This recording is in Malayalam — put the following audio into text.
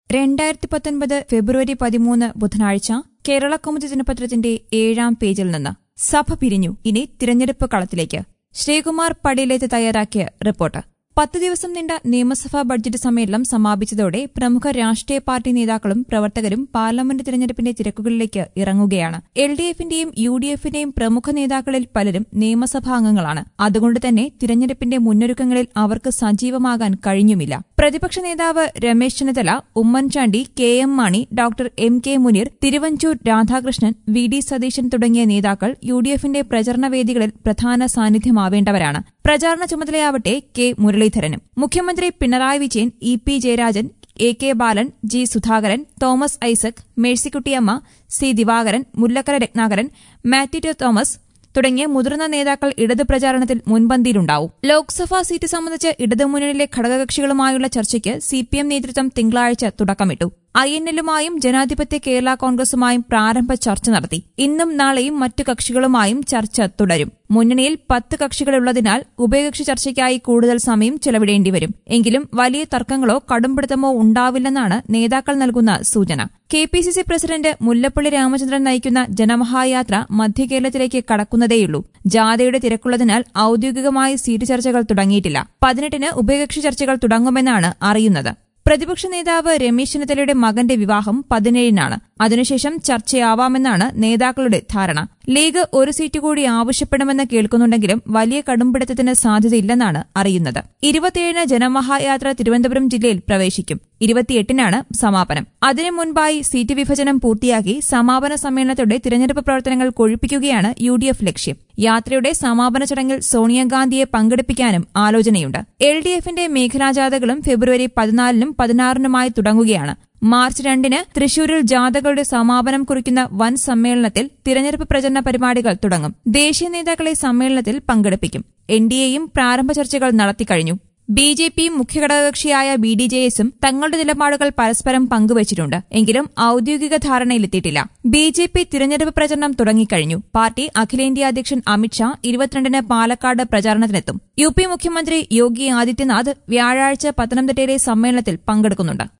രണ്ടായിരത്തി പത്തൊൻപത് ഫെബ്രുവരി പതിമൂന്ന് ബുധനാഴ്ച കേരള കൗമുദി ദിനപത്രത്തിന്റെ ഏഴാം പേജിൽ നിന്ന് സഭ പിരിഞ്ഞു ഇനി തിരഞ്ഞെടുപ്പ് കളത്തിലേക്ക് ശ്രീകുമാർ പടിയിലേത്ത് തയ്യാറാക്കിയ റിപ്പോർട്ട് പത്ത് ദിവസം നീണ്ട നിയമസഭാ ബഡ്ജറ്റ് സമ്മേളനം സമാപിച്ചതോടെ പ്രമുഖ രാഷ്ട്രീയ പാർട്ടി നേതാക്കളും പ്രവർത്തകരും പാർലമെന്റ് തിരഞ്ഞെടുപ്പിന്റെ തിരക്കുകളിലേക്ക് ഇറങ്ങുകയാണ് എൽ ഡി എഫിന്റെയും യു ഡി എഫിന്റെയും പ്രമുഖ നേതാക്കളിൽ പലരും നിയമസഭാ അംഗങ്ങളാണ് അതുകൊണ്ട് തന്നെ തിരഞ്ഞെടുപ്പിന്റെ മുന്നൊരുക്കങ്ങളിൽ അവർക്ക് സജീവമാകാൻ കഴിഞ്ഞുമില്ല പ്രതിപക്ഷ നേതാവ് Ramesh Chennithala Oommen Chandy K M Mani doctor M K Muneer Thiruvanchoor Radhakrishnan V D Satheesan തുടങ്ങിയ നേതാക്കൾ യു ഡി എഫിന്റെ പ്രചരണ വേദികളിൽ പ്രധാന സാന്നിധ്യമാവേണ്ടവരാണ് പ്രചാരണ ചുമതലയാവട്ടെ കെ മുരളീധരനും മുഖ്യമന്ത്രി Pinarayi Vijayan E P Jayarajan A K Balan G Sudhakaran Thomas Isaac Mercykuttyamma C Divakaran Mullakkara Ratnakaran Mathew Thomas തുടങ്ങിയ മുതിർന്ന നേതാക്കൾ ഇടത് പ്രചാരണത്തിൽ മുൻപന്തിയിലുണ്ടാവും ലോക്സഭാ സീറ്റ് സംബന്ധിച്ച് ഇടതുമുന്നണിയിലെ ഘടകകക്ഷികളുമായുള്ള ചർച്ചയ്ക്ക് സിപിഎം നേതൃത്വം തിങ്കളാഴ്ച തുടക്കമിട്ടു ഐ എൻ എല്ലുമായും ജനാധിപത്യ കേരള കോൺഗ്രസുമായും പ്രാരംഭ ചർച്ച നടത്തി ഇന്നും നാളെയും മറ്റു കക്ഷികളുമായും ചർച്ച തുടരും മുന്നണിയിൽ പത്ത് കക്ഷികളുള്ളതിനാൽ ഉഭയകക്ഷി ചർച്ചയ്ക്കായി കൂടുതൽ സമയം ചെലവിടേണ്ടിവരും എങ്കിലും വലിയ തർക്കങ്ങളോ കടുംപിടുത്തമോ ഉണ്ടാവില്ലെന്നാണ് നേതാക്കൾ നൽകുന്ന സൂചന K P C C president Mullappally Ramachandran നയിക്കുന്ന ജനമഹായാത്ര മധ്യകേരളത്തിലേക്ക് കടക്കുന്നതേയുള്ളൂ ജാഥയുടെ തിരക്കുള്ളതിനാൽ ഔദ്യോഗികമായി സീറ്റ് ചർച്ചകൾ തുടങ്ങിയിട്ടില്ല പതിനെട്ടിന് ഉഭയകക്ഷി ചർച്ചകൾ തുടങ്ങുമെന്നാണ് അറിയുന്നത് പ്രതിപക്ഷ നേതാവ് രമേശ് ചെന്നിത്തലയുടെ മകന്റെ വിവാഹം പതിനേഴിനാണ് അതിനുശേഷം ചർച്ചയാവാമെന്നാണ് നേതാക്കളുടെ ധാരണ ലീഗ് ഒരു സീറ്റ് കൂടി ആവശ്യപ്പെടുമെന്ന് കേൾക്കുന്നുണ്ടെങ്കിലും വലിയ കടുംപിടുത്തത്തിന് സാധ്യതയില്ലെന്നാണ് അറിയുന്നത് ഇരുപത്തിയേഴിന് ജനമഹായാത്ര തിരുവനന്തപുരം ജില്ലയിൽ പ്രവേശിക്കും ഇരുപത്തിയെട്ടിനാണ് സമാപനം അതിനു മുൻപായി സീറ്റ് വിഭജനം പൂർത്തിയാക്കി സമാപന സമ്മേളനത്തോടെ തിരഞ്ഞെടുപ്പ് പ്രവർത്തനങ്ങൾ കൊഴുപ്പിക്കുകയാണ് യു ഡി എഫ് ലക്ഷ്യം യാത്രയുടെ സമാപന ചടങ്ങിൽ സോണിയാഗാന്ധിയെ പങ്കെടുപ്പിക്കാനും ആലോചനയുണ്ട് എൽ ഡി എഫിന്റെ മേഖലാജാഥകളും ഫെബ്രുവരി പതിനാലിനും പതിനാറിനുമായി തുടങ്ങുകയാണ് മാർച്ച് രണ്ടിന് തൃശൂരിൽ ജാഥകളുടെ സമാപനം കുറിക്കുന്ന വൻ സമ്മേളനത്തിൽ തിരഞ്ഞെടുപ്പ് പ്രചരണ പരിപാടികൾ തുടങ്ങും ദേശീയ നേതാക്കളെ സമ്മേളനത്തിൽ പങ്കെടുപ്പിക്കും എൻ ഡി എയും പ്രാരംഭ ചർച്ചകൾ നടത്തിക്കഴിഞ്ഞു ബി ജെ പിയും മുഖ്യഘടകകക്ഷിയായ ബി ഡി ജെ എസും തങ്ങളുടെ നിലപാടുകൾ പരസ്പരം പങ്കുവച്ചിട്ടുണ്ട് എങ്കിലും ഔദ്യോഗിക ധാരണയിലെത്തിയിട്ടില്ല ബി ജെ പി തിരഞ്ഞെടുപ്പ് പ്രചരണം തുടങ്ങിക്കഴിഞ്ഞു പാർട്ടി അഖിലേന്ത്യാ അധ്യക്ഷൻ അമിത്ഷാ ഇരുപത്തിരണ്ടിന് പാലക്കാട് പ്രചാരണത്തിനെത്തും യു പി മുഖ്യമന്ത്രി യോഗി ആദിത്യനാഥ് വ്യാഴാഴ്ച പത്തനംതിട്ടയിലെ സമ്മേളനത്തിൽ പങ്കെടുക്കുന്നുണ്ട്